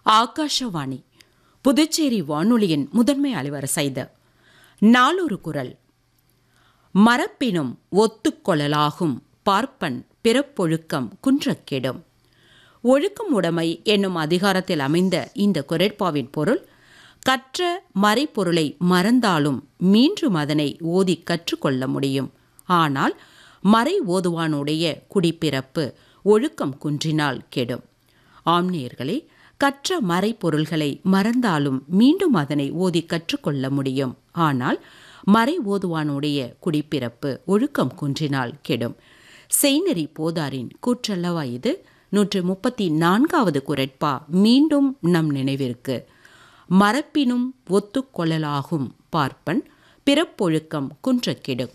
ஆகாஷவாணி புதுச்சேரி வானொலியின் முதன்மை அலுவலர் இது நாளொரு குரல் மரப்பினும் ஒத்துக்கொள்ளலாகும் பார்ப்பன் பிறப்பொழுக்கம் குன்றக்கெடும் ஒழுக்கம் உடைமை என்னும் அதிகாரத்தில் அமைந்த இந்த குரட்பாவின் பொருள் கற்ற மறைப்பொருளை மறந்தாலும் மீண்டும் அதனை ஓதி கற்றுக்கொள்ள முடியும் ஆனால் மறை ஓதுவானுடைய குடிப்பிறப்பு ஒழுக்கம் குன்றினால் கெடும் ஆம்நேயர்களே கற்ற மறைப்பொருள்களை மறந்தாலும் மீண்டும் அதனை ஓதி கற்றுக்கொள்ள முடியும் ஆனால் மறை ஓதுவானுடைய குடிப்பிறப்பு ஒழுக்கம் குன்றினால் கெடும் செய்நெறி போதாரின் கூற்றல்லவா இது நூற்று முப்பத்தி நான்காவது குரட்பா மீண்டும் நம் நினைவிற்கு மரப்பினும் ஒத்துக்கொள்ளலாகும் பார்ப்பன் பிறப்பொழுக்கம் குன்றக்கெடும்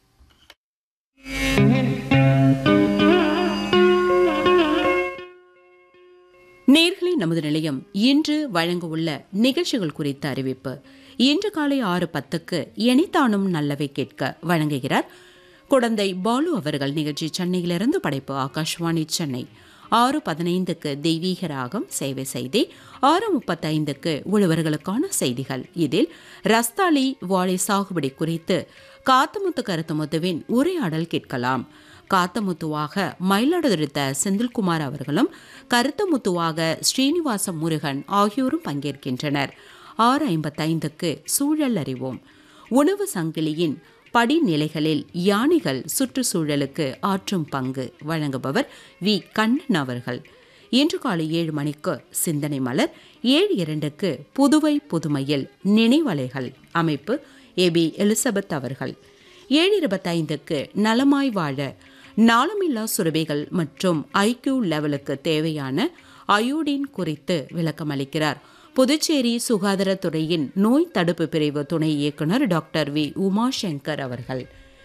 நேர்களை நமது நிலையம் இன்று வழங்க உள்ள நிகழ்ச்சிகள் குறித்த அறிவிப்பு இன்று காலை ஆறு பத்துக்கு எனிதானும் நல்லவை கேட்க வழங்குகிறார் குடந்தை பாலு அவர்கள் நிகழ்ச்சி சென்னையிலிருந்து படைப்பு ஆகாஷ்வாணி சென்னை ஆறு பதினைந்துக்கு தெய்வீக ராகம் சேவை செய்தி ஆறு முப்பத்தைந்துக்கு உழவர்களுக்கான செய்திகள் இதில் ரஸ்தாலி வாழை சாகுபடி குறித்து காத்தமுத்து கருத்துமுத்துவின் உரையாடல் கேட்கலாம் காத்தமுத்துவாக மயிலாடுதுறைத்த செந்தில்குமார் அவர்களும் கருத்தமுத்துவாக ஸ்ரீனிவாச முருகன் ஆகியோரும் பங்கேற்கின்றனர் ஆறு ஐம்பத்தைந்துக்கு சூழல் அறிவோம் உணவு சங்கிலியின் படிநிலைகளில் யானைகள் சுற்றுச்சூழலுக்கு ஆற்றும் பங்கு வழங்குபவர் வி கண்ணன் அவர்கள் இன்று காலை ஏழு மணிக்கு சிந்தனை மலர் ஏழு இரண்டுக்கு புதுவை புதுமையில் நினைவலைகள் அமைப்பு ஏ பி எலிசபெத் அவர்கள் ஏழு இருபத்தைந்துக்கு நலமாய் வாழ நாளமில்லா சுரபிகள் மற்றும் ஐக்யூ லெவலுக்கு தேவையான அயோடின் குறித்து விளக்கமளிக்கிறார் புதுச்சேரி சுகாதாரத்துறையின் நோய் தடுப்பு பிரிவு துணை இயக்குநர் டாக்டர் வி உமாசங்கர் அவர்கள்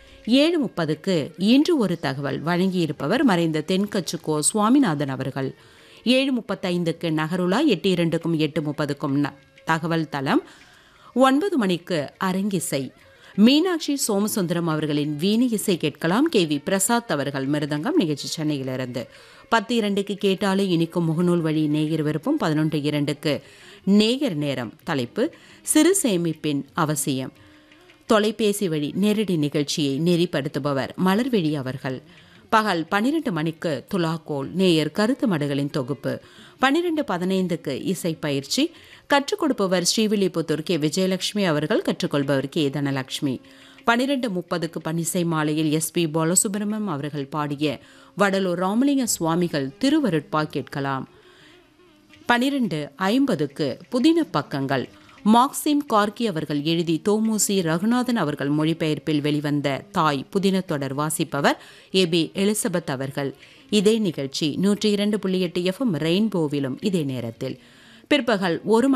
ஏழு முப்பதுக்கு இன்று ஒரு தகவல் வழங்கியிருப்பவர் மறைந்த தென்கட்சி கோ சுவாமிநாதன் அவர்கள் ஏழு முப்பத்தைந்துக்கு நகருலா எட்டு இரண்டுக்கும் எட்டு முப்பதுக்கும் தகவல் தளம் ஒன்பது மணிக்கு அரங்கிசை மீனாட்சி சோமசுந்தரம் அவர்களின் வீணை இசை கேட்கலாம் கே வி பிரசாத் அவர்கள் மிருதங்கம் நிகழ்ச்சி சென்னையிலிருந்து பத்து இரண்டுக்கு கேட்டாலே இனிக்கும் முகநூல் வழி நேயர் விருப்பம் பதினொன்று இரண்டுக்கு நேயர் நேரம் தலைப்பு சிறு சேமிப்பின் அவசியம் தொலைபேசி வழி நேரடி நிகழ்ச்சியை நெறிப்படுத்துபவர் மலர்விழி அவர்கள் பகல் பன்னிரண்டு மணிக்கு துலாக்கோல் நேயர் கருத்து மடுகளின் தொகுப்பு பன்னிரண்டு பதினைந்துக்கு இசை பயிற்சி கற்றுக் கொடுப்பவர் ஸ்ரீவில்லிபுத்தூர் கே விஜயலட்சுமி அவர்கள் கற்றுக்கொள்பவர் கே தனலட்சுமி பன்னிரண்டு முப்பதுக்கு பன்னிசை மாலையில் எஸ் பி பாலசுப்ரமணியம் அவர்கள் பாடிய வடலூர் ராமலிங்க சுவாமிகள் திருவருட்பா கேட்கலாம் பனிரெண்டு ஐம்பதுக்கு புதின பக்கங்கள் மார்க்சிம் கார்கி அவர்கள் எழுதி தோமுசி ரகுநாதன் அவர்கள் மொழிபெயர்ப்பில் வெளிவந்த தாய் புதின தொடர் வாசிப்பவர் ஏ பி எலிசபெத் அவர்கள் இதே நிகழ்ச்சி நூற்றி இரண்டு புள்ளி எட்டு எஃப்எம் ரெயின்போவிலும் இதே நேரத்தில் பிற்பகல் ஒரு